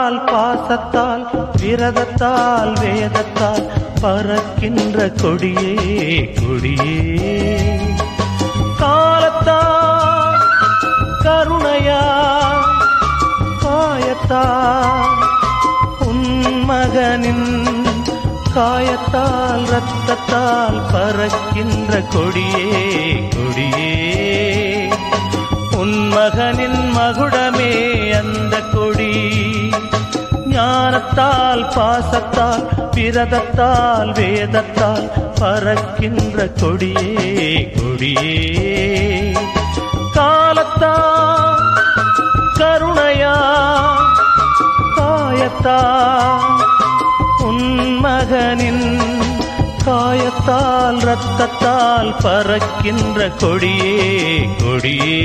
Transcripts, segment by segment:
ஞானத்தால் பாசத்தால் விரதத்தால் வேதத்தால் பறக்கின்ற கொடியே கொடியே காலத்தால் கருணையா காயத்தால் உன்மகனின் காயத்தால் ரத்தத்தால் பறக்கின்ற கொடியே கொடியே உன்மகனின் மகுடமே அந்த கொடி ஞானத்தால் பாசத்தால் விரதத்தால் வேதத்தால் பறக்கின்ற கொடியே கொடியே காலத்தால் கருணையா காயத்தால் உன்மகனின் காயத்தால் ரத்தத்தால் பறக்கின்ற கொடியே கொடியே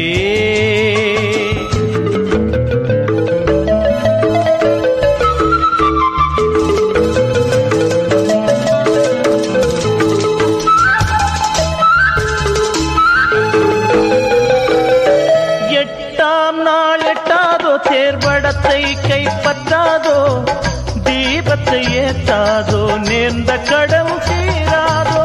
எட்டாம் நாள் எட்டாதோ தேர்வடத்தை கைப்பற்றாதோ தீபத்தை ஏற்றாதோ நேர்ந்த கடன் தீராதோ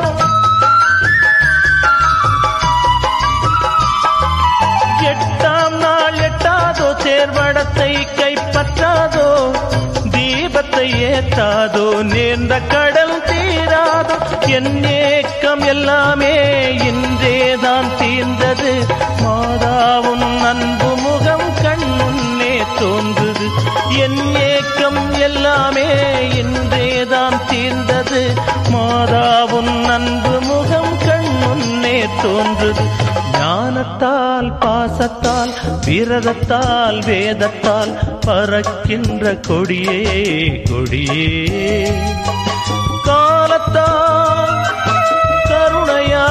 எட்டாம் நாள் எட்டாதோ தேர்வடத்தை கைப்பற்றாதோ தீபத்தை ஏற்றாதோ நேர்ந்த கடல் தீராதோ என் ஏக்கம் எல்லாமே இன்றேதான் தீர்ந்தது மாதாவும் அன்பு முகம் கண் முன்னே தோன்றுது என் ஏக்கம் எல்லாமே இன்றேதான் தீர்ந்தது மாதாவும் அன்பு முகம் கண் முன்னே தோன்றுது ஞானத்தால் பாசத்தால் விரதத்தால் வேதத்தால் பறக்கின்ற கொடியே கொடியே காலத்தால் கருணையா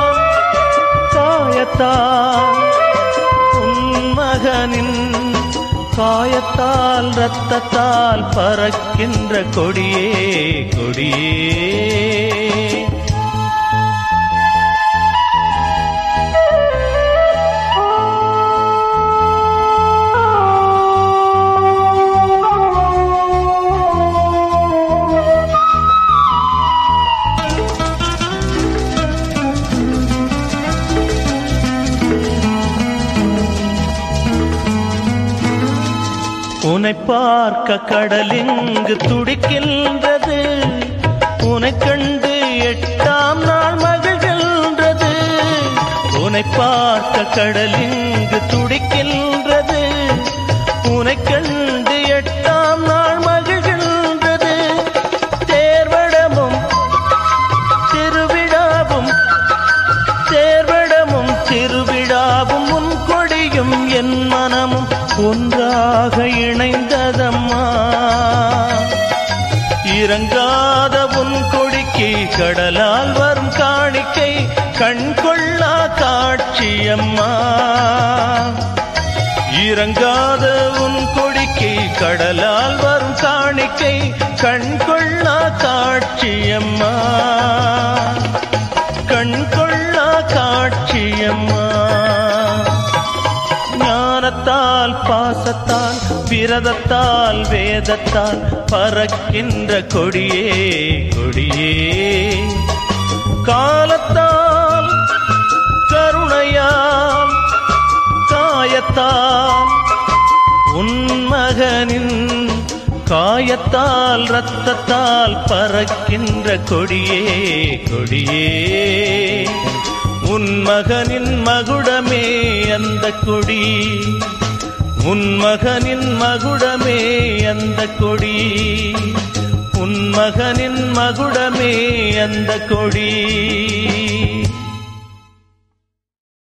காயத்தால் உன்மகனின் காயத்தால் ரத்தத்தால் பறக்கின்ற கொடியே கொடியே உன்னை பார்க்க கடலிங்கு துடிக்கின்றது உன்னை கண்டு எட்டாம் நாள் மகிழ்கின்றது உன்னை பார்க்க கடலிங்கு துடிக்கின்றது உன்னை கண்டு எட்டாம் நாள் மகிழ்கின்றது தேர்வடமும் திருவிழாவும் தேர்வடமும் திருவிழாவும் உன் கொடியும் என் மனமும் ஒன்றாக இணைந்ததம்மா இறங்காத உன் கொடிக்கு கடலால் வரும் காணிக்கை கண் கொள்ளா காட்சியம்மா இறங்காத உன் கொடிக்கு கடலால் வரும் காணிக்கை கண் கொள்ளா காட்சியம்மா கண் கொள்ளா காட்சியம்மா ஞானத்தால் பாசத்தால் விரதத்தால் வேதத்தால் பறக்கின்ற கொடியே கொடியே காலத்தால் கருணையால் காயத்தால் உன்மகனின் காயத்தால் ரத்தத்தால் பறக்கின்ற கொடியே கொடியே உன் மகனின் மகுடமே அந்த கொடி உன் மகனின் மகுடமே அந்த கொடி உன் மகனின் மகுடமே அந்த கொடி